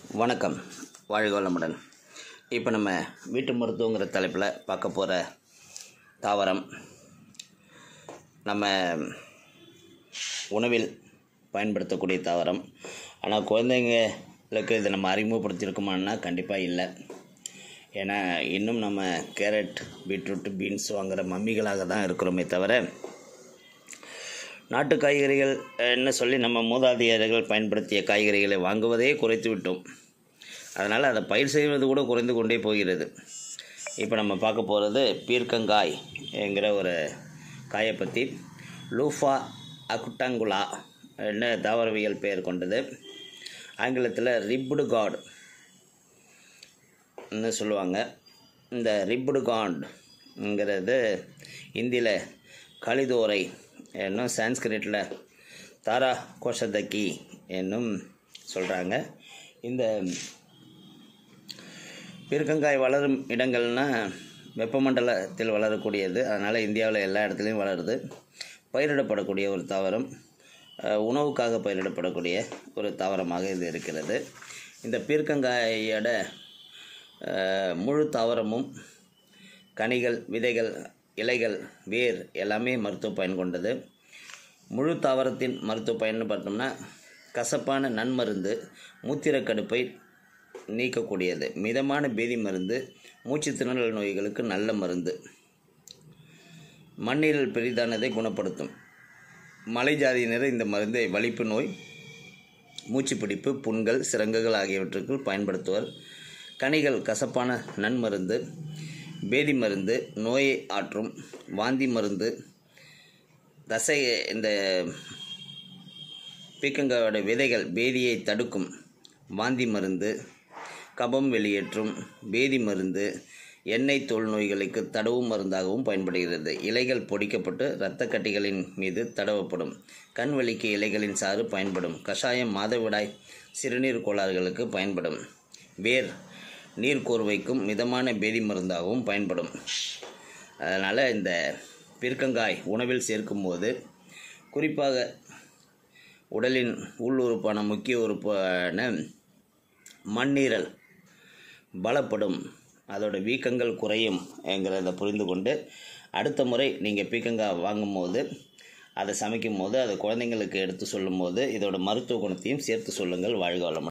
வணக்கம் வாழ்க வளமுடன் இப்போ நம்ம வீட்டு மருத்துவங்கிற தலைப்பில் பார்க்க போகிற தாவரம் நம்ம உணவில் பயன்படுத்தக்கூடிய தாவரம் ஆனால் குழந்தைங்களுக்கு இதை நம்ம அறிமுகப்படுத்தியிருக்கோமான்னா கண்டிப்பாக இல்லை ஏன்னா இன்னும் நம்ம கேரட் பீட்ரூட் பீன்ஸ் வாங்குகிற மம்மிகளாக தான் இருக்கிறோமே தவிர நாட்டு காய்கறிகள் என்ன சொல்லி நம்ம மூதாதையர்கள் பயன்படுத்திய காய்கறிகளை வாங்குவதே குறைத்து விட்டோம் அதனால் அதை பயிர் செய்வது கூட குறைந்து கொண்டே போகிறது இப்போ நம்ம பார்க்க போகிறது பீர்க்கங்காய் என்கிற ஒரு காயை பற்றி லூஃபா அகுட்டாங்குலா என்ன தாவரவியல் பெயர் கொண்டது ஆங்கிலத்தில் ரிப்டு காட் ன்னு சொல்லுவாங்க இந்த ரிப்டு காண்ட்ங்கிறது இந்தியில் கலிதோரை என்னும் சான்ஸ்கிரிட்டில் தாரா கோஷதக்கி என்னும் சொல்கிறாங்க இந்த பீர்க்கங்காய் வளரும் இடங்கள்னா வெப்பமண்டலத்தில் வளரக்கூடியது அதனால் இந்தியாவில் எல்லா இடத்துலையும் வளருது பயிரிடப்படக்கூடிய ஒரு தாவரம் அஹ், உணவுக்காக பயிரிடப்படக்கூடிய ஒரு தாவரமாக இது இருக்கிறது இந்த பீர்க்கங்காயோட அஹ், முழு தாவரமும் கனிகள் விதைகள் இலைகள் வேர் எல்லாமே மருத்துவ பயன் கொண்டது முழு தாவரத்தின் மருத்துவ பயன்னு பார்த்தோம்னா கசப்பான நன்மருந்து மூத்திரக்கடுப்பை நீக்கக்கூடியது மிதமான பேதி மருந்து மூச்சு திணறல் நோய்களுக்கு நல்ல மருந்து மண்ணீரல் பெரிதானதை குணப்படுத்தும் மலை ஜாதியினர் இந்த மருந்தை வலிப்பு நோய் மூச்சுப்பிடிப்பு புண்கள் சிரங்குகள் ஆகியவற்றுக்கு பயன்படுத்துவர் கனிகள் கசப்பான நன்மருந்து பேதி மருந்து நோயை ஆற்றும் வாந்தி மருந்து தசை இந்த பீக்கங்காயோட விதைகள் பேதியை தடுக்கும் வாந்தி மருந்து கபம் வெளியேற்றும் பேதி மருந்து எண்ணெய் தோல் நோய்களுக்கு தடவும் மருந்தாகவும் பயன்படுகிறது இலைகள் பொடிக்கப்பட்டு இரத்த கட்டிகளின் மீது தடவப்படும் கண் வலிக்கு இலைகளின் சாறு பயன்படும் கஷாயம் மாதவிடாய் சிறுநீர் கோளாறுகளுக்கு பயன்படும் வேர் நீர் கோர்வைக்கும் மிதமான பேதி மருந்தாகவும் பயன்படும் அதனால் இந்த பீர்க்கங்காய் உணவில் சேர்க்கும்போது குறிப்பாக உடலின் உள் உறுப்பான முக்கிய உறுப்பான மண்ணீரல் பலப்படும் அதோட வீக்கங்கள் குறையும் என்கிறத புரிந்து கொண்டு அடுத்த முறை நீங்கள் பீக்கங்காய் வாங்கும்போது அதை சமைக்கும் போது அதை குழந்தைங்களுக்கு எடுத்து சொல்லும்போது இதோட மருத்துவ குணத்தையும் சேர்த்து சொல்லுங்கள் வாழ்க வளமுடன்